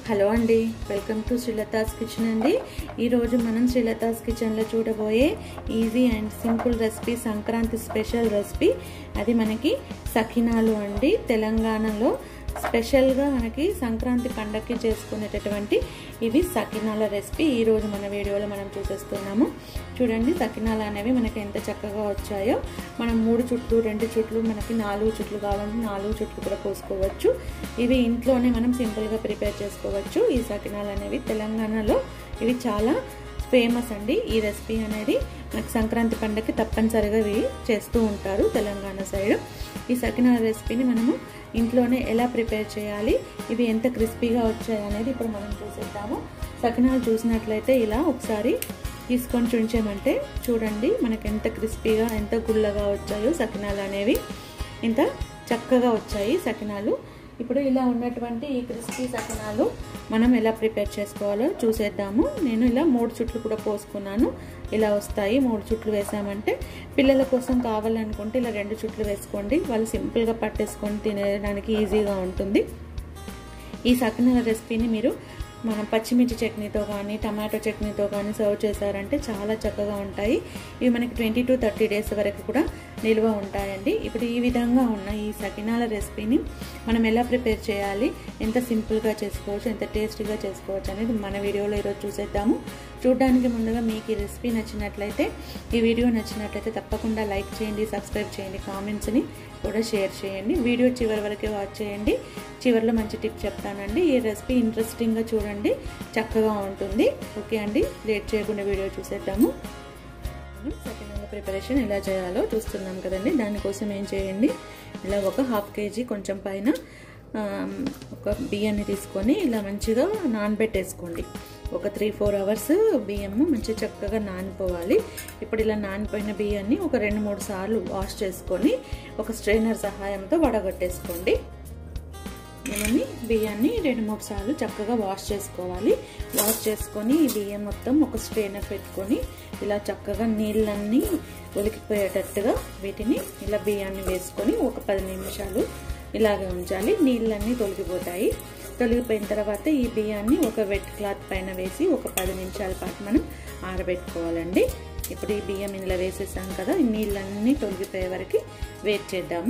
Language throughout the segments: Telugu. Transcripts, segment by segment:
హలో అండి వెల్కమ్ టు శ్రీలతాస్ కిచెన్ అండి ఈరోజు మనం శ్రీలతాస్ కిచెన్లో చూడబోయే easy and simple recipe Sankranti special recipe అది మనకి సకినాలు అండి తెలంగాణలో స్పెషల్గా మనకి సంక్రాంతి పండగకి చేసుకునేటటువంటి ఇవి సకినాల రెసిపీ ఈరోజు మన వీడియోలో మనం చూసేస్తున్నాము చూడండి సకినాలు అనేవి మనకి ఎంత చక్కగా వచ్చాయో మనం మూడు చుట్లు రెండు చుట్లు మనకి నాలుగు చుట్లు కావాలంటే నాలుగు చుట్లు కూడా పోసుకోవచ్చు ఇవి ఇంట్లోనే మనం సింపుల్గా ప్రిపేర్ చేసుకోవచ్చు ఈ సకినాలు అనేవి తెలంగాణలో ఇవి చాలా ఫేమస్ అండి ఈ రెసిపీ అనేది మనకి సంక్రాంతి పండుగకి తప్పనిసరిగా ఇవి చేస్తూ ఉంటారు తెలంగాణ సైడ్ ఈ సకినాల రెసిపీని మనము ఇంట్లోనే ఎలా ప్రిపేర్ చేయాలి ఇవి ఎంత క్రిస్పీగా వచ్చాయి అనేది ఇప్పుడు మనం చూసేద్దాము సకినాలు చూసినట్లయితే ఇలా ఒకసారి తీసుకొని చుంచామంటే చూడండి మనకి ఎంత క్రిస్పీగా ఎంత గుల్లగా వచ్చాయో సకినాలు అనేవి ఇంత చక్కగా వచ్చాయి సకినాలు ఇప్పుడు ఇలా ఉన్నటువంటి ఈ క్రిస్పీ సకినాలు మనం ఎలా ప్రిపేర్ చేసుకోవాలో చూసేద్దాము నేను ఇలా మూడు చుట్లు కూడా పోసుకున్నాను ఇలా వస్తాయి మూడు చుట్లు వేసామంటే పిల్లల కోసం కావాలనుకుంటే ఇలా రెండు చుట్లు వేసుకోండి వాళ్ళు సింపుల్గా పట్టేసుకొని తినడానికి ఈజీగా ఉంటుంది ఈ సకినాల రెసిపీని మీరు మనం పచ్చిమిర్చి చట్నీతో కానీ టమాటో చట్నీతో కానీ సర్వ్ చేశారంటే చాలా చక్కగా ఉంటాయి ఇవి మనకి ట్వంటీ టు థర్టీ డేస్ వరకు కూడా నిల్వ ఉంటాయండి ఇప్పుడు ఈ విధంగా ఉన్న ఈ సకినాల రెసిపీని మనం ఎలా ప్రిపేర్ చేయాలి ఎంత సింపుల్గా చేసుకోవచ్చు ఎంత టేస్టీగా చేసుకోవచ్చు అనేది మన వీడియోలో ఈరోజు చూసేద్దాము చూడడానికి ముందుగా మీకు ఈ రెసిపీ నచ్చినట్లయితే ఈ వీడియో నచ్చినట్లయితే తప్పకుండా లైక్ చేయండి సబ్స్క్రైబ్ చేయండి కామెంట్స్ని కూడా షేర్ చేయండి వీడియో చివరి వరకే వాచ్ చేయండి చివరిలో మంచి టిప్ చెప్తానండి ఈ రెసిపీ ఇంట్రెస్టింగ్గా చూడండి చక్కగా ఉంటుంది ఓకే అండి లేట్ చేయకుండా వీడియో చూసేద్దాము సెకండ్ ప్రిపరేషన్ ఎలా చేయాలో చూస్తున్నాం కదండి దానికోసం ఏం చేయండి ఇలా ఒక హాఫ్ కేజీ కొంచెం పైన ఒక బియ్యాన్ని తీసుకొని ఇలా మంచిగా నానబెట్టేసుకోండి ఒక త్రీ ఫోర్ అవర్స్ బియ్యము మంచి చక్కగా నానిపోవాలి ఇప్పుడు ఇలా నానిపోయిన బియ్యాన్ని ఒక రెండు మూడు సార్లు వాష్ చేసుకొని ఒక స్ట్రైనర్ సహాయంతో వడగట్టేసుకోండి మనని బియ్యాన్ని రెండు మూడు సార్లు చక్కగా వాష్ చేసుకోవాలి వాష్ చేసుకొని ఈ బియ్యం మొత్తం ఒక స్ట్రైనర్ పెట్టుకొని ఇలా చక్కగా నీళ్ళన్నీ ఒలికిపోయేటట్టుగా వీటిని ఇలా బియ్యాన్ని వేసుకొని ఒక పది నిమిషాలు ఇలాగే ఉంచాలి నీళ్ళన్నీ తొలగిపోతాయి తొలగిపోయిన తర్వాత ఈ బియ్యాన్ని ఒక వెట్ క్లాత్ పైన వేసి ఒక పది నిమిషాల పాటు మనం ఆరబెట్టుకోవాలండి ఇప్పుడు ఈ బియ్యం ఇందులో వేసేసాం కదా ఈ నీళ్ళన్నీ తొలగిపోయే వరకు వెయిట్ చేద్దాము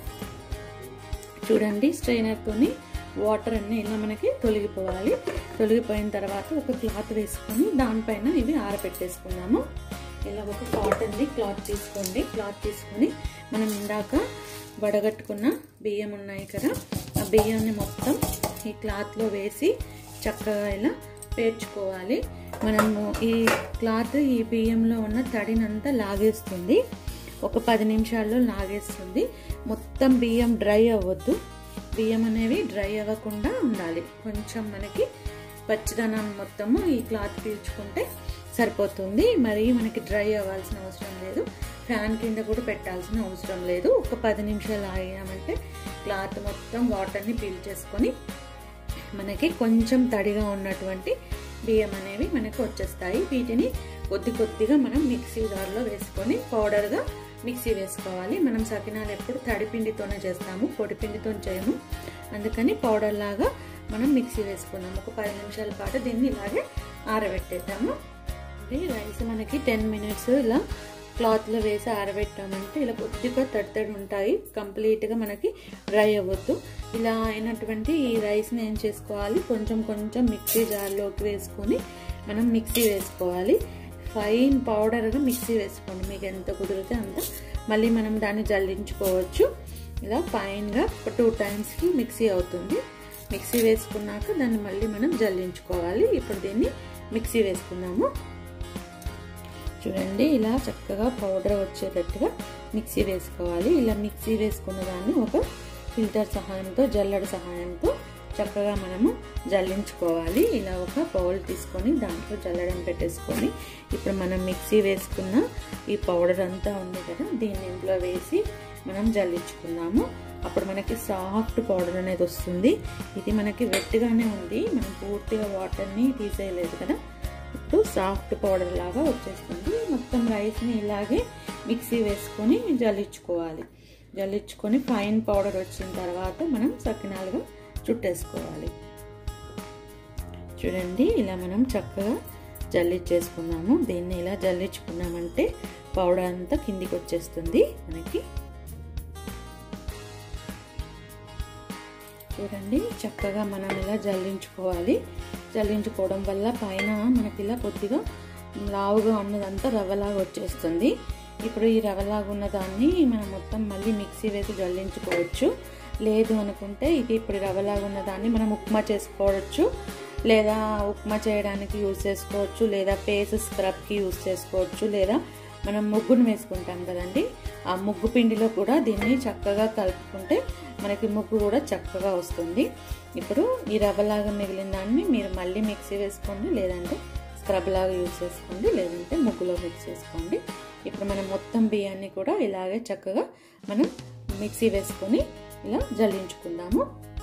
చూడండి స్ట్రైనర్తోని వాటర్ అన్నీ ఇలా మనకి తొలగిపోవాలి తొలగిపోయిన తర్వాత ఒక క్లాత్ వేసుకొని దానిపైన ఇవి ఆరబెట్టేసుకున్నాము ఇలా ఒక కాటన్ది క్లాత్ తీసుకోండి క్లాత్ తీసుకొని మనం ఇందాక వడగట్టుకున్న బియ్యం ఉన్నాయి కదా ఆ బియ్యాన్ని మొత్తం ఈ క్లాత్లో వేసి చక్కగా ఇలా పేర్చుకోవాలి మనము ఈ క్లాత్ ఈ బియ్యంలో ఉన్న తడినంతా లాగేస్తుంది ఒక పది నిమిషాల్లో లాగేస్తుంది మొత్తం బియ్యం డ్రై అవ్వద్దు బియ్యం అనేవి డ్రై అవ్వకుండా ఉండాలి కొంచెం మనకి పచ్చిదనం మొత్తము ఈ క్లాత్ పీల్చుకుంటే సరిపోతుంది మరి మనకి డ్రై అవ్వాల్సిన అవసరం లేదు ఫ్యాన్ కింద కూడా పెట్టాల్సిన అవసరం లేదు ఒక పది నిమిషాలు ఆగామంటే క్లాత్ మొత్తం వాటర్ని పీల్చేసుకొని మనకి కొంచెం తడిగా ఉన్నటువంటి బియ్యం అనేవి మనకు వచ్చేస్తాయి వీటిని కొద్ది కొద్దిగా మనం మిక్సీ జార్లో వేసుకొని పౌడర్గా మిక్సీ వేసుకోవాలి మనం సకినాలు ఎప్పుడు తడిపిండితోనే చేస్తాము పొడిపిండితో చేయము అందుకని పౌడర్ లాగా మనం మిక్సీ వేసుకున్నాము ఒక పది నిమిషాల పాటు దీన్ని ఇలాగే ఆరబెట్టేద్దాము రైస్ మనకి టెన్ మినిట్స్ ఇలా క్లాత్లో వేసి ఆరబెట్టామంటే ఇలా కొద్దిగా తడితడి ఉంటాయి కంప్లీట్గా మనకి డ్రై అవ్వద్దు ఇలా అయినటువంటి ఈ రైస్ని ఏం చేసుకోవాలి కొంచెం కొంచెం మిక్సీ జార్లోకి వేసుకొని మనం మిక్సీ వేసుకోవాలి ఫైన్ పౌడర్గా మిక్సీ వేసుకోండి మీకు ఎంత కుదిరితే అంత మళ్ళీ మనం దాన్ని జల్లించుకోవచ్చు ఇలా ఫైన్గా టూ టైమ్స్కి మిక్సీ అవుతుంది మిక్సీ వేసుకున్నాక దాన్ని మళ్ళీ మనం జల్లించుకోవాలి ఇప్పుడు దీన్ని మిక్సీ వేసుకున్నాము చూడండి ఇలా చక్కగా పౌడర్ వచ్చేటట్టుగా మిక్సీ వేసుకోవాలి ఇలా మిక్సీ వేసుకున్న దాన్ని ఒక ఫిల్టర్ సహాయంతో జల్లెడ సహాయంతో చక్కగా మనము జల్లించుకోవాలి ఇలా ఒక బౌల్ తీసుకొని దాంట్లో జల్లడం పెట్టేసుకొని ఇప్పుడు మనం మిక్సీ వేసుకున్న ఈ పౌడర్ అంతా ఉంది కదా దీన్ని ఇంట్లో వేసి మనం జల్లించుకున్నాము అప్పుడు మనకి సాఫ్ట్ పౌడర్ అనేది వస్తుంది ఇది మనకి వెట్గానే ఉంది మనం పూర్తిగా వాటర్ని తీసేయలేదు కదా ఇప్పుడు సాఫ్ట్ పౌడర్ లాగా వచ్చేస్తుంది మొత్తం రైస్ని ఇలాగే మిక్సీ వేసుకొని జల్లించుకోవాలి జల్లించుకొని ఫైన్ పౌడర్ వచ్చిన తర్వాత మనం సకినాలుగా చుట్టేసుకోవాలి చూడండి ఇలా మనం చక్కగా జల్లించేసుకున్నాము దీన్ని ఇలా జల్లించుకున్నామంటే పౌడర్ అంతా కిందికి వచ్చేస్తుంది మనకి చూడండి చక్కగా మనం ఇలా జల్లించుకోవాలి జల్లించుకోవడం వల్ల పైన మనకి ఇలా కొద్దిగా లావుగా ఉన్నదంతా రవ్వలాగా వచ్చేస్తుంది ఇప్పుడు ఈ రవ్వలాగా ఉన్న దాన్ని మనం మొత్తం మళ్ళీ మిక్సీ వేసి జల్లించుకోవచ్చు లేదు అనుకుంటే ఇది ఇప్పుడు రవ్వలాగా ఉన్న దాన్ని మనం ఉప్మా చేసుకోవచ్చు లేదా ఉప్మా చేయడానికి యూజ్ చేసుకోవచ్చు లేదా పేస్ స్క్రబ్కి యూజ్ చేసుకోవచ్చు లేదా మనం ముగ్గును వేసుకుంటాం కదండి ఆ ముగ్గు పిండిలో కూడా దీన్ని చక్కగా కలుపుకుంటే మనకి ముగ్గు కూడా చక్కగా వస్తుంది ఇప్పుడు ఈ రవ్వలాగా మిగిలిన దాన్ని మీరు మళ్ళీ మిక్సీ వేసుకోండి లేదంటే స్క్రబ్ లాగా యూజ్ చేసుకోండి లేదంటే ముగ్గులో మిక్స్ చేసుకోండి ఇప్పుడు మనం మొత్తం బియ్యాన్ని కూడా ఇలాగే చక్కగా మనం మిక్సీ వేసుకొని ఇలా జల్లించుకుందాము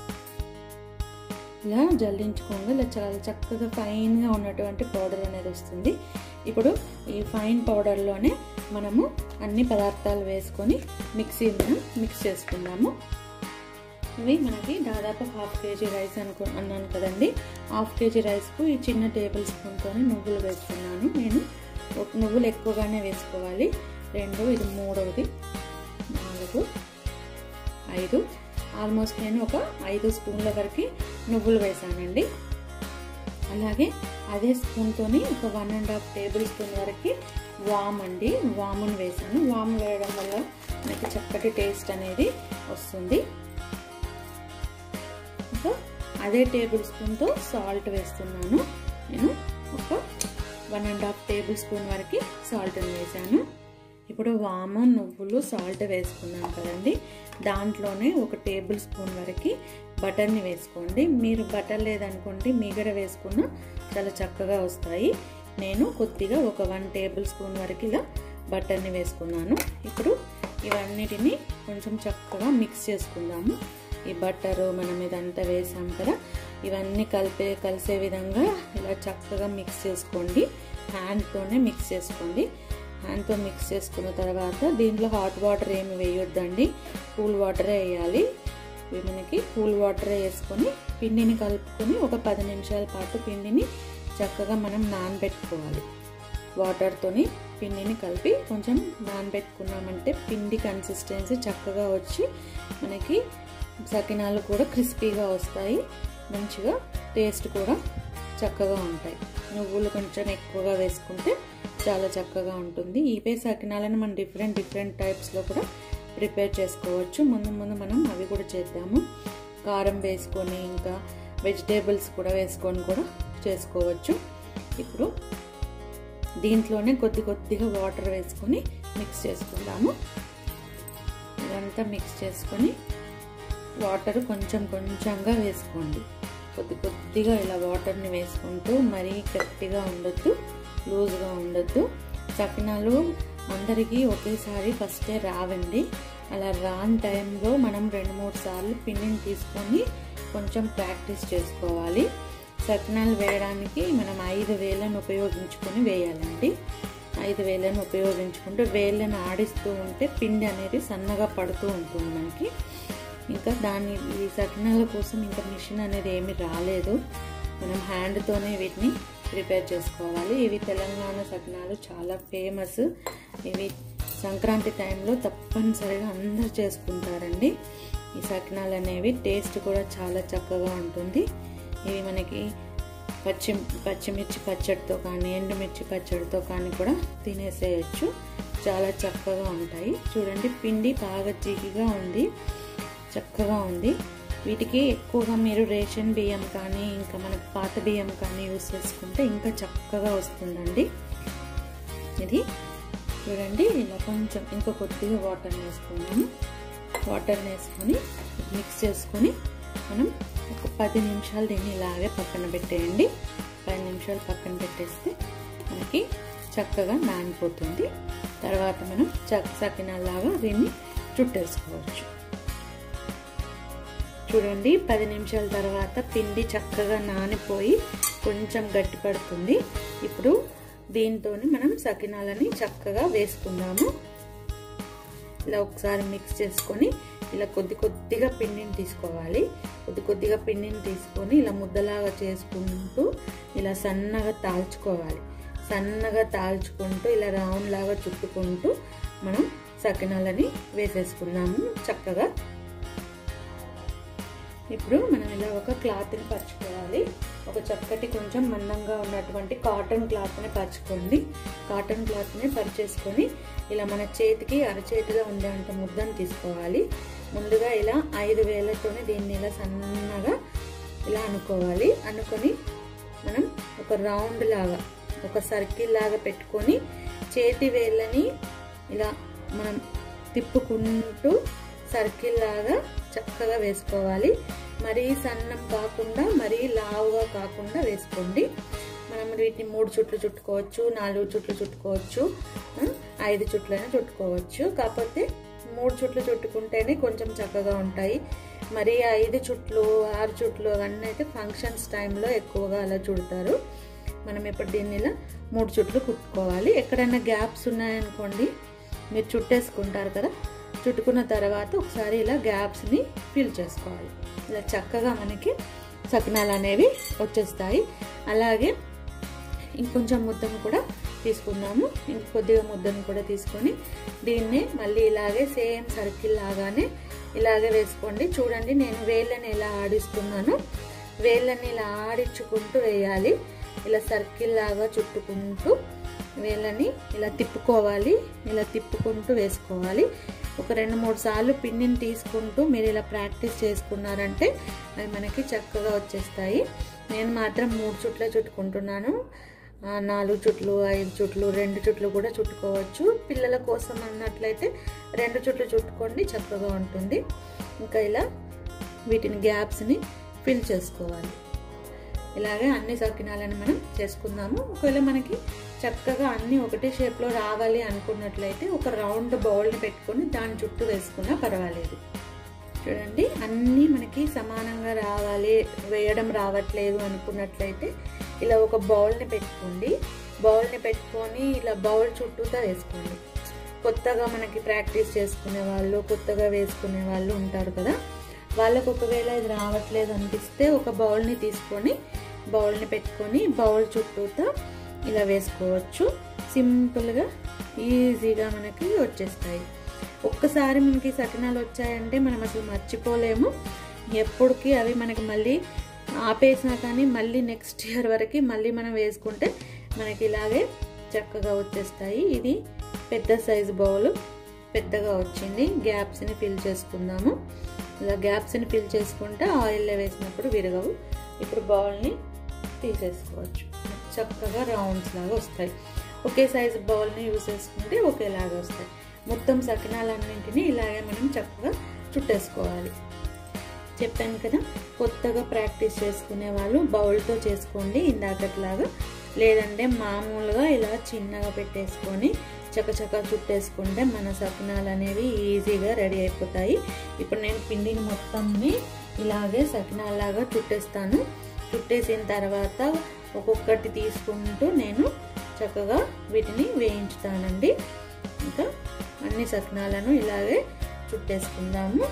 ఇలా జల్లించుకోగా ఇలా చాలా చక్కగా ఫైన్గా ఉన్నటువంటి పౌడర్ అనేది వస్తుంది ఇప్పుడు ఈ ఫైన్ పౌడర్లోనే మనము అన్ని పదార్థాలు వేసుకొని మిక్సీ మనం మిక్స్ చేసుకుందాము ఇవి మనకి దాదాపు హాఫ్ కేజీ రైస్ అనుకో అన్నాను కదండి హాఫ్ కేజీ రైస్కు ఈ చిన్న టేబుల్ స్పూన్తో నువ్వులు వేసుకున్నాను నేను ఒక నువ్వులు ఎక్కువగానే వేసుకోవాలి రెండు ఇది మూడవది నాలుగు ఐదు ఆల్మోస్ట్ నేను ఒక ఐదు స్పూన్ల వరకు నువ్వులు వేసానండి అలాగే అదే స్పూన్తో ఒక one and half table spoon వరకు వామ్ అండి వామును వేసాను వామ్ వేయడం వల్ల మనకి చక్కటి టేస్ట్ అనేది వస్తుంది ఇంకా అదే టేబుల్ స్పూన్తో సాల్ట్ వేస్తున్నాను నేను ఒక one and half table spoon వరకు సాల్ట్ని వేసాను ఇప్పుడు వాము నువ్వులు సాల్ట్ వేసుకున్నాం కదండి దాంట్లోనే ఒక టేబుల్ స్పూన్ వరకు బటర్ని వేసుకోండి మీరు బటర్ లేదనుకోండి మీగడ వేసుకున్న చాలా చక్కగా వస్తాయి నేను కొద్దిగా ఒక వన్ టేబుల్ స్పూన్ వరకు ఇలా బటర్ని వేసుకున్నాను ఇప్పుడు ఇవన్నిటిని కొంచెం చక్కగా మిక్స్ చేసుకుందాము ఈ బట్టరు మనం ఇదంతా వేసాం కదా ఇవన్నీ కలిపే కలిసే విధంగా ఇలా చక్కగా మిక్స్ చేసుకోండి హ్యాండ్తోనే మిక్స్ చేసుకోండి హ్యాండ్తో మిక్స్ చేసుకున్న తర్వాత దీంట్లో హాట్ వాటర్ ఏమి వేయొద్దండి కూల్ వాటరే వేయాలి మనకి కూల్ వాటరే వేసుకొని పిండిని కలుపుకొని ఒక పది నిమిషాల పాటు పిండిని చక్కగా మనం నానబెట్టుకోవాలి వాటర్తోని పిండిని కలిపి కొంచెం నానబెట్టుకున్నామంటే పిండి కన్సిస్టెన్సీ చక్కగా వచ్చి మనకి సకినాలు కూడా క్రిస్పీగా వస్తాయి మంచిగా టేస్ట్ కూడా చక్కగా ఉంటాయి నువ్వులు కొంచెం ఎక్కువగా వేసుకుంటే చాలా చక్కగా ఉంటుంది ఈపే సకినాలను మనం డిఫరెంట్ డిఫరెంట్ టైప్స్లో కూడా ప్రిపేర్ చేసుకోవచ్చు ముందు ముందు మనం అవి కూడా చేద్దాము కారం వేసుకొని ఇంకా వెజిటేబుల్స్ కూడా వేసుకొని కూడా చేసుకోవచ్చు ఇప్పుడు దీంట్లోనే కొద్ది కొద్దిగా వాటర్ వేసుకొని మిక్స్ చేసుకుందాము ఇదంతా మిక్స్ చేసుకొని వాటర్ కొంచెం కొంచెంగా వేసుకోండి కొద్ది కొద్దిగా ఇలా వాటర్ని వేసుకుంటూ మరీ గట్టిగా ఉండొద్దు లూజ్గా ఉండొద్దు సకినాలు అందరికీ ఒకేసారి ఫస్టే రావండి అలా రాని టైంలో మనం రెండు మూడు సార్లు పిండిని తీసుకొని కొంచెం ప్రాక్టీస్ చేసుకోవాలి సకినాలు వేయడానికి మనం ఐదు వేలను ఉపయోగించుకొని వేయాలండి ఐదు వేలను ఉపయోగించుకుంటూ వేళ్ళను ఆడిస్తూ ఉంటే పిండి అనేది సన్నగా పడుతూ ఉంటుంది మనకి ఇంకా దాని ఈ సకినాల కోసం ఇంకా మిషన్ అనేది ఏమి రాలేదు మనం హ్యాండ్తోనే వీటిని ప్రిపేర్ చేసుకోవాలి ఇవి తెలంగాణ సకినాలు చాలా ఫేమస్ ఇవి సంక్రాంతి టైంలో తప్పనిసరిగా అందరు చేసుకుంటారండి ఈ సకినాలు అనేవి టేస్ట్ కూడా చాలా చక్కగా ఉంటుంది ఇవి మనకి పచ్చి పచ్చిమిర్చి పచ్చడితో కానీ ఎండుమిర్చి పచ్చడితో కానీ కూడా తినేసేయచ్చు చాలా చక్కగా ఉంటాయి చూడండి పిండి బాగా జిగిగా ఉంది చక్కగా ఉంది వీటికి ఎక్కువగా మీరు రేషన్ బియ్యం కానీ ఇంకా మనకు పాత బియ్యం కానీ యూస్ చేసుకుంటే ఇంకా చక్కగా వస్తుందండి ఇది చూడండి ఇలా కొంచెం ఇంకా కొద్దిగా వాటర్ వేసుకున్నాము వాటర్ వేసుకొని మిక్స్ చేసుకొని మనం ఒక పది నిమిషాలు దీన్ని ఇలాగే పక్కన పెట్టేయండి పది నిమిషాలు పక్కన పెట్టేస్తే మనకి చక్కగా నానిపోతుంది తర్వాత మనం చక్ సకినాలాగా దీన్ని చుట్టేసుకోవచ్చు చూడండి పది నిమిషాల తర్వాత పిండి చక్కగా నానిపోయి కొంచెం గట్టి పడుతుంది ఇప్పుడు దీంతో మనం సకినాలని చక్కగా వేసుకుందాము ఇలా ఒకసారి మిక్స్ చేసుకొని ఇలా కొద్ది కొద్దిగా పిండిని తీసుకోవాలి కొద్ది కొద్దిగా పిండిని తీసుకొని ఇలా ముద్దలాగా చేసుకుంటూ ఇలా సన్నగా తాల్చుకోవాలి సన్నగా తాల్చుకుంటూ ఇలా రౌండ్ లాగా చుట్టుకుంటూ మనం సకినాలని వేసేసుకున్నాము చక్కగా ఇప్పుడు మనం ఇలా ఒక క్లాత్ని పరుచుకోవాలి ఒక చక్కటి కొంచెం మందంగా ఉన్నటువంటి కాటన్ క్లాత్ని పరుచుకోండి కాటన్ క్లాత్ని పరిచేసుకొని ఇలా మన చేతికి అరచేతిలో ఉండేంత ముద్దను తీసుకోవాలి ముందుగా ఇలా ఐదు వేలతోనే దీన్ని ఇలా సన్నగా ఇలా అనుకోవాలి అనుకొని మనం ఒక రౌండ్ లాగా ఒక సర్కిల్ లాగా పెట్టుకొని చేతి వేళ్ళని ఇలా మనం తిప్పుకుంటూ సర్కిల్ లాగా చక్కగా వేసుకోవాలి మరీ సన్నం కాకుండా మరీ లావుగా కాకుండా వేసుకోండి మనం వీటిని మూడు చుట్లు చుట్టుకోవచ్చు నాలుగు చుట్లు చుట్టుకోవచ్చు ఐదు చుట్లైనా చుట్టుకోవచ్చు కాకపోతే మూడు చుట్లు చుట్టుకుంటేనే కొంచెం చక్కగా ఉంటాయి మరి ఐదు చుట్లు ఆరు చుట్లు అవన్నీ అయితే ఫంక్షన్స్ టైంలో ఎక్కువగా అలా చుడతారు మనం ఇప్పుడు దీన్ని ఇలా మూడు చుట్లు కుట్టుకోవాలి ఎక్కడైనా గ్యాప్స్ ఉన్నాయనుకోండి మీరు చుట్టేసుకుంటారు కదా చుట్టుకున్న తర్వాత ఒకసారి ఇలా గ్యాప్స్ని ఫిల్ చేసుకోవాలి ఇలా చక్కగా మనకి సకినాలు అనేవి వచ్చేస్తాయి అలాగే ఇంకొంచెం ముద్దను కూడా తీసుకుందాము ఇంకొద్దిగా ముద్దను కూడా తీసుకొని దీన్ని మళ్ళీ ఇలాగే సేమ్ సర్కిల్ లాగానే ఇలాగే వేసుకోండి చూడండి నేను వేళ్ళని ఇలా ఆడిస్తున్నాను వేళ్ళని ఇలా ఆడించుకుంటూ వేయాలి ఇలా సర్కిల్ లాగా చుట్టుకుంటూ వేళ్ళని ఇలా తిప్పుకోవాలి ఇలా తిప్పుకుంటూ వేసుకోవాలి ఒక రెండు మూడు సార్లు పిండిని తీసుకుంటూ మీరు ఇలా ప్రాక్టీస్ చేసుకున్నారంటే అవి మనకి చక్కగా వచ్చేస్తాయి నేను మాత్రం మూడు చుట్లే చుట్టుకుంటున్నాను నాలుగు చుట్లు ఐదు చుట్లు రెండు చుట్లు కూడా చుట్టుకోవచ్చు పిల్లల కోసం అన్నట్లయితే రెండు చుట్లు చుట్టుకోండి చక్కగా ఉంటుంది ఇంకా ఇలా వీటిని గ్యాప్స్ని ఫిల్ చేసుకోవాలి ఇలాగే అన్ని సకినాలను మనం చేసుకుందాము ఒకవేళ మనకి చక్కగా అన్నీ ఒకటే షేప్లో రావాలి అనుకున్నట్లయితే ఒక రౌండ్ బౌల్ని పెట్టుకొని దాని చుట్టూ వేసుకున్నా పర్వాలేదు చూడండి అన్నీ మనకి సమానంగా రావాలి వేయడం రావట్లేదు అనుకున్నట్లయితే ఇలా ఒక బౌల్ని పెట్టుకోండి బౌల్ని పెట్టుకొని ఇలా బౌల్ చుట్టూతా వేసుకోండి కొత్తగా మనకి ప్రాక్టీస్ చేసుకునే వాళ్ళు కొత్తగా వేసుకునే వాళ్ళు ఉంటారు కదా వాళ్ళకు ఒకవేళ ఇది రావట్లేదు అనిపిస్తే ఒక బౌల్ని తీసుకొని బౌల్ని పెట్టుకొని బౌల్ చుట్టూతా ఇలా వేసుకోవచ్చు సింపుల్గా ఈజీగా మనకి వచ్చేస్తాయి ఒక్కసారి మనకి సకినాలు వచ్చాయంటే మనం అసలు మర్చిపోలేము ఎప్పటికీ అవి మనకి మళ్ళీ ఆపేసినా కానీ మళ్ళీ నెక్స్ట్ ఇయర్ వరకు మళ్ళీ మనం వేసుకుంటే మనకి ఇలాగే చక్కగా వచ్చేస్తాయి ఇది పెద్ద సైజు బౌల్ పెద్దగా వచ్చింది గ్యాప్స్ని ఫిల్ చేసుకుందాము ఇలా గ్యాప్స్ని ఫిల్ చేసుకుంటే ఆయిల్లో వేసినప్పుడు విరగవు ఇప్పుడు బౌల్ని తీసేసుకోవచ్చు చక్కగా రౌండ్స్ లాగా వస్తాయి ఒకే సైజు బౌల్ని యూస్ చేసుకుంటే ఒకేలాగా వస్తాయి మొత్తం సకినాలన్నింటినీ ఇలాగే మనం చక్కగా చుట్టేసుకోవాలి చెప్పాను కదా కొత్తగా ప్రాక్టీస్ చేసుకునే వాళ్ళు బౌల్తో చేసుకోండి ఇందాకట్లాగా లేదంటే మామూలుగా ఇలా చిన్నగా పెట్టేసుకొని చకచక చుట్టేసుకుంటే మన సకినాలు అనేవి ఈజీగా రెడీ అయిపోతాయి ఇప్పుడు నేను పిండిని మొత్తంని ఇలాగే సకినాలాగా చుట్టేస్తాను చుట్టేసిన తర్వాత ఒక్కొక్కటి తీసుకుంటూ నేను చక్కగా వీటిని వేయించుతానండి ఇంకా అన్ని సకినాలను ఇలాగే చుట్టేసుకుందాము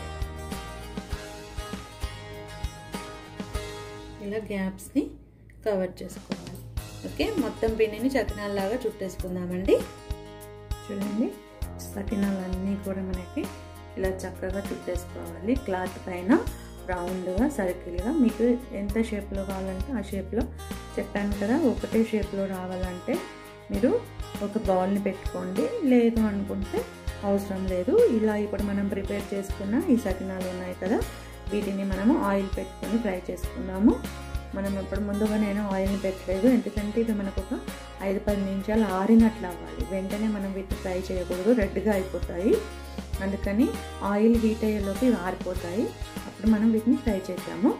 ఇలా గ్యాప్స్ని కవర్ చేసుకోవాలి ఓకే మొత్తం పిండిని చకినాల్లాగా చుట్టేసుకుందామండి చూడండి సకినాలన్నీ కూడా మనకి ఇలా చక్కగా చుట్టేసుకోవాలి క్లాత్ పైన రౌండ్గా సర్కిల్గా మీకు ఎంత షేప్లో కావాలంటే ఆ షేప్లో చెప్పాను కదా ఒకటే షేప్లో రావాలంటే మీరు ఒక బౌల్ని పెట్టుకోండి లేదు అనుకుంటే అవసరం లేదు ఇలా ఇప్పుడు మనం ప్రిపేర్ చేసుకున్న ఈ సకినాలు ఉన్నాయి కదా వీటిని మనము ఆయిల్ పెట్టుకొని ఫ్రై చేసుకున్నాము మనం ఇప్పుడు ముందుగా నేను ఆయిల్ని పెట్టలేదు ఎందుకంటే ఇవి మనకు ఒక ఐదు పది నిమిషాలు ఆరినట్లు అవ్వాలి వెంటనే మనం వీటిని ఫ్రై చేయకూడదు రెడ్గా అయిపోతాయి అందుకని ఆయిల్ హీట్ అయ్యేలోకి ఆరిపోతాయి అప్పుడు మనం వీటిని ఫ్రై చేద్దాము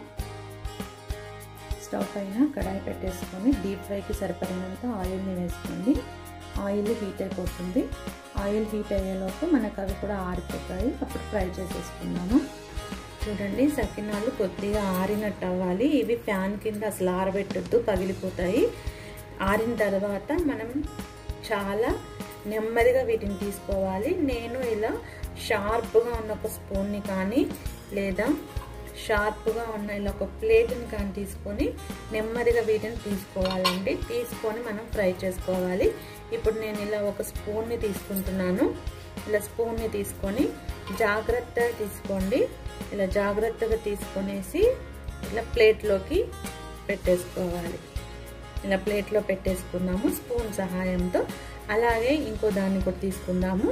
స్టవ్ పైన కడాయి పెట్టేసుకొని డీప్ ఫ్రైకి సరిపడినంత ఆయిల్ని వేసుకోండి ఆయిల్ హీట్ అయిపోతుంది ఆయిల్ హీట్ అయ్యేలోపు మనకు అవి కూడా ఆరిపోతాయి అప్పుడు ఫ్రై చేసేసుకుందాము చూడండి సకినాలు కొద్దిగా ఆరినట్టు అవ్వాలి ఇవి ఫ్యాన్ కింద అసలు ఆరబెట్టద్దు పగిలిపోతాయి ఆరిన తర్వాత మనం చాలా నెమ్మదిగా వీటిని తీసుకోవాలి నేను ఇలా షార్ప్గా ఉన్న ఒక స్పూన్ని కానీ లేదా షార్ప్గా ఉన్న ఇలా ఒక ప్లేట్ని కానీ తీసుకొని నెమ్మదిగా వీటిని తీసుకోవాలండి తీసుకొని మనం ఫ్రై చేసుకోవాలి ఇప్పుడు నేను ఇలా ఒక స్పూన్ని తీసుకుంటున్నాను ఇలా స్పూన్ని తీసుకొని జాగ్రత్తగా తీసుకోండి ఇలా జాగ్రత్తగా తీసుకొనేసి ఇలా ప్లేట్లోకి పెట్టేసుకోవాలి ఇలా ప్లేట్లో పెట్టేసుకున్నాము స్పూన్ సహాయంతో అలాగే ఇంకో దాన్ని కూడా తీసుకుందాము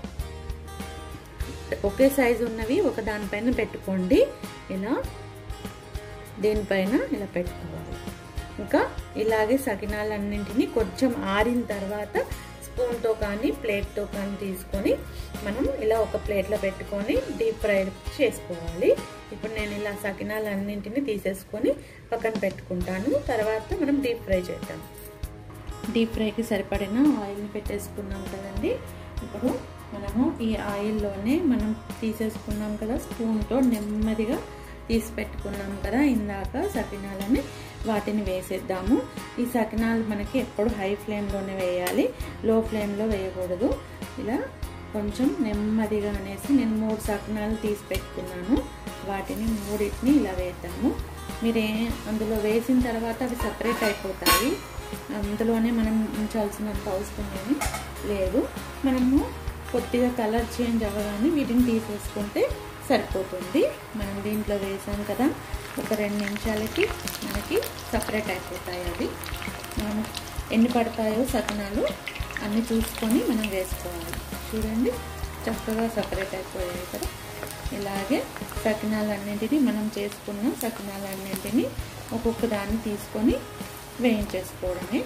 ఒకే సైజు ఉన్నవి ఒక దానిపైన పెట్టుకోండి ఇలా దీనిపైన ఇలా పెట్టుకోవాలి ఇంకా ఇలాగే సకినాలన్నింటినీ కొంచెం ఆరిన తర్వాత స్పూన్తో కానీ ప్లేట్తో కానీ తీసుకొని మనం ఇలా ఒక ప్లేట్లో పెట్టుకొని డీప్ ఫ్రై చేసుకోవాలి ఇప్పుడు నేను ఇలా సకినాలన్నింటినీ తీసేసుకొని పక్కన పెట్టుకుంటాను తర్వాత మనం డీప్ ఫ్రై చేద్దాం డీప్ ఫ్రైకి సరిపడిన ఆయిల్ని పెట్టేసుకున్నాం కదండి ఇప్పుడు మనము ఈ ఆయిల్లోనే మనం తీసేసుకున్నాం కదా స్పూన్తో నెమ్మదిగా తీసి పెట్టుకున్నాం కదా ఇందాక సకినాలని వాటిని వేసేద్దాము ఈ సకినాలు మనకి ఎప్పుడు హై ఫ్లేమ్లోనే వేయాలి లో ఫ్లేమ్లో వేయకూడదు ఇలా కొంచెం నెమ్మదిగా అనేసి నేను మూడు సకినాలు తీసి పెట్టుకున్నాను వాటిని మూడింటిని ఇలా వేద్దాము మీరే అందులో వేసిన తర్వాత అవి సపరేట్ అయిపోతాయి అందులోనే మనం ఉంచాల్సినంత అవసరం ఏమి లేదు మనము కొద్దిగా కలర్ చేంజ్ అవ్వగానే వీటిని తీసేసుకుంటే సరిపోతుంది మనం దీంట్లో వేసాం కదా ఒక రెండు నిమిషాలకి మనకి సపరేట్ అయిపోతాయి అవి మనం ఎన్ని పడతాయో సకనాలు అన్నీ చూసుకొని మనం వేసుకోవాలి చూడండి చక్కగా సపరేట్ అయిపోయాయి కదా ఇలాగే సకినాలన్నింటినీ మనం చేసుకున్న సకినాలన్నింటినీ ఒక్కొక్క దాన్ని తీసుకొని వేయించేసుకోవడమే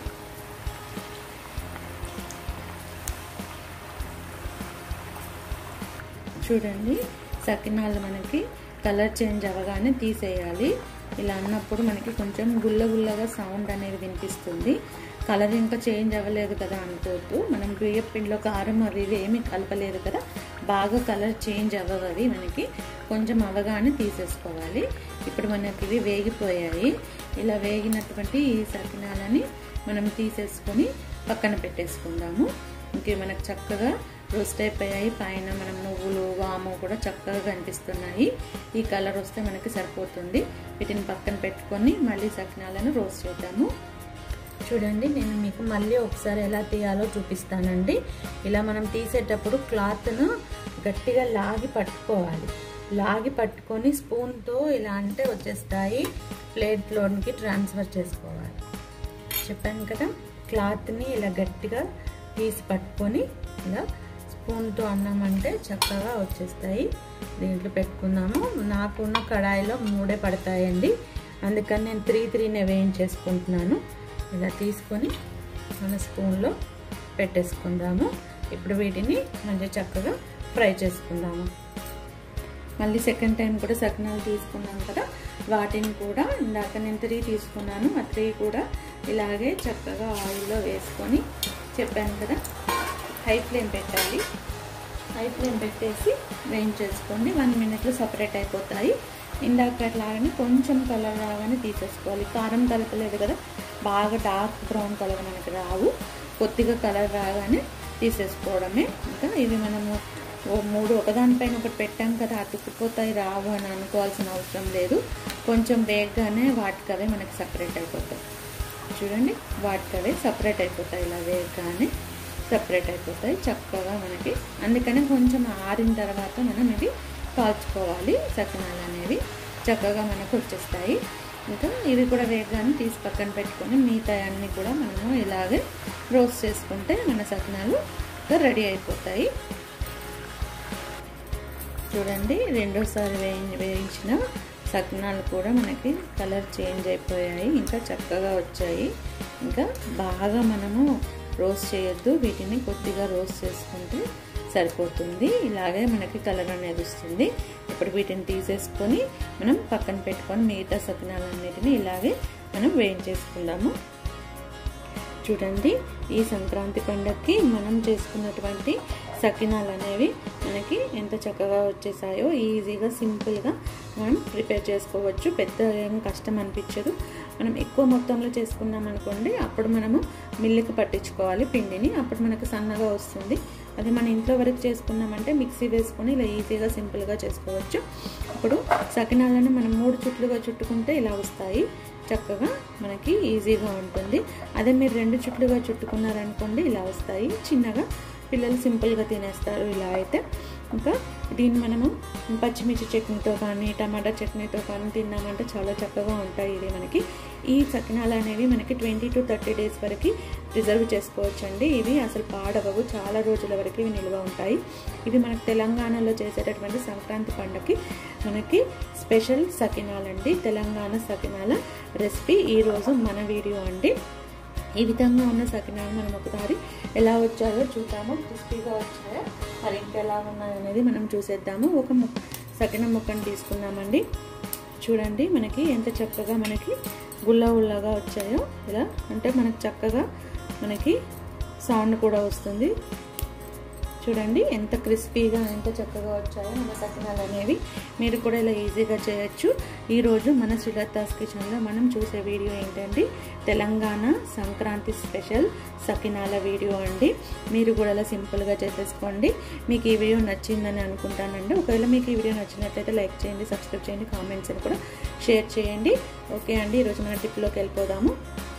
చూడండి సకినాలు మనకి కలర్ చేంజ్ అవ్వగానే తీసేయాలి ఇలా అన్నప్పుడు మనకి కొంచెం గుల్ల గుల్లగా సౌండ్ అనేది వినిపిస్తుంది కలర్ ఇంకా చేంజ్ అవ్వలేదు కదా అనుకోవద్దు మనం బియ్యం పిండిలో కారం అవి ఇవి ఏమీ కలపలేదు కదా బాగా కలర్ చేంజ్ అవ్వవి మనకి కొంచెం అవగానే తీసేసుకోవాలి ఇప్పుడు మనకి ఇవి వేగిపోయాయి ఇలా వేగినటువంటి ఈ సకినాలని మనం తీసేసుకొని పక్కన పెట్టేసుకుందాము ఇంకే మనకు చక్కగా రోస్ట్ అయిపోయాయి పైన మనం నువ్వులు వాము కూడా చక్కగా కనిపిస్తున్నాయి ఈ కలర్ వస్తే మనకి సరిపోతుంది వీటిని పక్కన పెట్టుకొని మళ్ళీ సకినాలను రోస్ట్ చేద్దాము చూడండి నేను మీకు మళ్ళీ ఒకసారి ఎలా తీయాలో చూపిస్తానండి ఇలా మనం తీసేటప్పుడు క్లాత్ను గట్టిగా లాగి పట్టుకోవాలి లాగి పట్టుకొని స్పూన్తో ఇలా అంటే వచ్చేస్తాయి ప్లేట్లోనికి ట్రాన్స్ఫర్ చేసుకోవాలి చెప్పాను కదా క్లాత్ని ఇలా గట్టిగా తీసి పట్టుకొని ఇలా స్పూన్తో అన్నామంటే చక్కగా వచ్చేస్తాయి దీంట్లో పెట్టుకుందాము నాకున్న కడాయిలో మూడే పడతాయండి అందుకని నేను త్రీ త్రీనే వేయించేసుకుంటున్నాను ఇలా తీసుకొని మన స్పూన్లో పెట్టేసుకుందాము ఇప్పుడు వీటిని మంచిగా చక్కగా ఫ్రై చేసుకుందాము మళ్ళీ సెకండ్ టైం కూడా సకినాలు తీసుకున్నాం కదా వాటిని కూడా ఇందాక నేను త్రీ తీసుకున్నాను ఆ త్రీ కూడా ఇలాగే చక్కగా ఆయిల్లో వేసుకొని చెప్పాను కదా హై ఫ్లేమ్ పెట్టాలి హై ఫ్లేమ్ పెట్టేసి వేయించేసుకోండి వన్ మినిట్లో సపరేట్ అయిపోతాయి ఇందాక అట్లాగనే కొంచెం కలర్ రాగానే తీసేసుకోవాలి కారం కలపలేదు కదా బాగా డార్క్ బ్రౌన్ కలర్ మనకి రావు కొద్దిగా కలర్ రాగానే తీసేసుకోవడమే ఇంకా ఇవి మనము ఓ మూడు ఒకదానిపైన ఒకటి పెట్టాం కదా అతుక్కుపోతాయి రావు అని అనుకోవాల్సిన అవసరం లేదు కొంచెం వేగగానే వాటికవే మనకి సపరేట్ అయిపోతాయి చూడండి వాటికవే సపరేట్ అయిపోతాయి ఇలా వేగగానే సపరేట్ అయిపోతాయి చక్కగా మనకి అందుకనే కొంచెం ఆరిన తర్వాత మనం ఇవి కాల్చుకోవాలి సకినాలు అనేవి చక్కగా మనకు వచ్చేస్తాయి ఇంకా ఇవి కూడా వేగానే తీసి పక్కన పెట్టుకొని మిగతా అన్నీ కూడా మనము ఇలాగే రోస్ట్ చేసుకుంటే మన సకినాలు రెడీ అయిపోతాయి చూడండి రెండోసారి వేయి వేయించిన సకినాలు కూడా మనకి కలర్ చేంజ్ అయిపోయాయి ఇంకా చక్కగా వచ్చాయి ఇంకా బాగా మనము రోస్ట్ చేయొద్దు వీటిని కొద్దిగా రోస్ట్ చేసుకుంటే సరిపోతుంది ఇలాగే మనకి కలర్ అనేది వస్తుంది ఇప్పుడు వీటిని తీసేసుకొని మనం పక్కన పెట్టుకొని మిగతా సకినాలన్నిటిని ఇలాగే మనం వేయించేసుకుందాము చూడండి ఈ సంక్రాంతి పండగకి మనం చేసుకున్నటువంటి సకినాలు అనేవి మనకి ఎంత చక్కగా వచ్చేసాయో ఈజీగా సింపుల్గా మనం ప్రిపేర్ చేసుకోవచ్చు పెద్ద ఏం కష్టం అనిపించదు మనం ఎక్కువ మొత్తంలో చేసుకున్నాం అనుకోండి అప్పుడు మనము మిల్లుకి పట్టించుకోవాలి పిండిని అప్పుడు మనకు సన్నగా వస్తుంది అది మన ఇంట్లో వరకు చేసుకున్నామంటే మిక్సీ వేసుకొని ఇలా ఈజీగా సింపుల్గా చేసుకోవచ్చు ఇప్పుడు సకినాలను మనం మూడు చుట్లుగా చుట్టుకుంటే ఇలా వస్తాయి చక్కగా మనకి ఈజీగా ఉంటుంది అదే మీరు రెండు చుట్లుగా చుట్టుకున్నారనుకోండి ఇలా వస్తాయి చిన్నగా పిల్లలు సింపుల్గా తినేస్తారు ఇలా అయితే ఇంకా దీన్ని మనము పచ్చిమిర్చి చట్నీతో కానీ టమాటా చట్నీతో కానీ తిన్నామంటే చాలా చక్కగా ఉంటాయి ఇది మనకి ఈ సకినాలు అనేవి మనకి ట్వంటీ టు థర్టీ డేస్ వరకు ప్రిజర్వ్ చేసుకోవచ్చు అండి ఇవి అసలు పాడవవు చాలా రోజుల వరకు ఇవి నిల్వ ఉంటాయి ఇవి మనకి తెలంగాణలో చేసేటటువంటి సంక్రాంతి పండగకి మనకి స్పెషల్ సకినాలండి తెలంగాణ సకినాల రెసిపీ ఈరోజు మన వీడియో అండి ఈ విధంగా ఉన్న సకినాలు మనం ఒకసారి ఎలా వచ్చాయో చూద్దాము క్రిస్పీగా వచ్చాయో మరి ఇంకెలా ఉన్నాయో అనేది మనం చూసేద్దాము ఒక సకిన ముక్కను తీసుకున్నామండి చూడండి మనకి ఎంత చక్కగా మనకి గుల్ల గుల్లగా వచ్చాయో ఇలా అంటే మనకి చక్కగా మనకి సౌండ్ కూడా వస్తుంది చూడండి ఎంత క్రిస్పీగా ఎంత చక్కగా వచ్చాయో మన సకినాలు అనేవి మీరు కూడా ఇలా ఈజీగా చేయొచ్చు ఈరోజు మన శ్రీలతాస్ కిచెన్లో మనం చూసే వీడియో ఏంటంటే తెలంగాణ సంక్రాంతి స్పెషల్ సకినాల వీడియో అండి మీరు కూడా ఇలా సింపుల్గా చేసేసుకోండి మీకు ఈ వీడియో నచ్చిందని అనుకుంటానండి ఒకవేళ మీకు ఈ వీడియో నచ్చినట్లయితే లైక్ చేయండి సబ్స్క్రైబ్ చేయండి కామెంట్స్ కూడా షేర్ చేయండి ఓకే అండి ఈరోజు మన టిప్లోకి వెళ్ళిపోదాము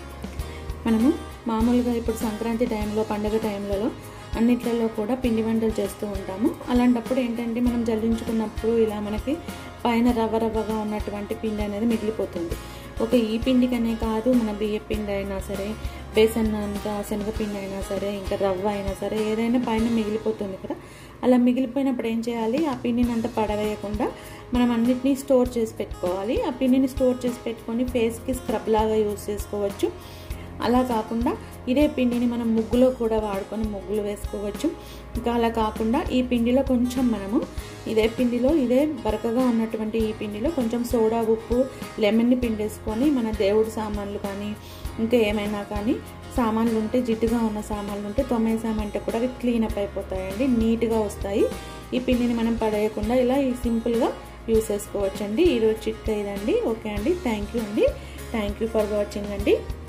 మనము మామూలుగా ఇప్పుడు సంక్రాంతి టైంలో పండుగ టైంలలో అన్నిట్లలో కూడా పిండి వంటలు చేస్తూ ఉంటాము అలాంటప్పుడు ఏంటంటే మనం జల్లించుకున్నప్పుడు ఇలా మనకి పైన రవ్వ రవ్వగా ఉన్నటువంటి పిండి అనేది మిగిలిపోతుంది ఒక ఈ పిండికనే కాదు మన బియ్య పిండి అయినా సరే బేసన్ అంతా శనగపిండి అయినా సరే ఇంకా రవ్వ అయినా సరే ఏదైనా పైన మిగిలిపోతుంది కదా అలా మిగిలిపోయినప్పుడు ఏం చేయాలి ఆ పిండిని అంతా పడవేయకుండా మనం అన్నిటినీ స్టోర్ చేసి పెట్టుకోవాలి ఆ పిండిని స్టోర్ చేసి పెట్టుకొని ఫేస్కి స్క్రబ్ లాగా యూస్ చేసుకోవచ్చు అలా కాకుండా ఇదే పిండిని మనం ముగ్గులో కూడా వాడుకొని ముగ్గులు వేసుకోవచ్చు ఇంకా అలా కాకుండా ఈ పిండిలో కొంచెం మనము ఇదే పిండిలో ఇదే బరకగా ఉన్నటువంటి ఈ పిండిలో కొంచెం సోడా ఉప్పు లెమన్ని పిండేసుకొని మన దేవుడి సామాన్లు కానీ ఇంకా ఏమైనా కానీ సామాన్లు ఉంటే జిడ్డుగా ఉన్న సామాన్లు ఉంటే తొమ్మేసామంటే కూడా అవి క్లీన్ అప్ అయిపోతాయండి నీట్గా వస్తాయి ఈ పిండిని మనం పడేయకుండా ఇలా సింపుల్గా యూస్ చేసుకోవచ్చండి ఈరోజు చిట్కా ఇదండి ఓకే అండి థ్యాంక్ యూ అండి థ్యాంక్ యూ ఫర్ వాచింగ్ అండి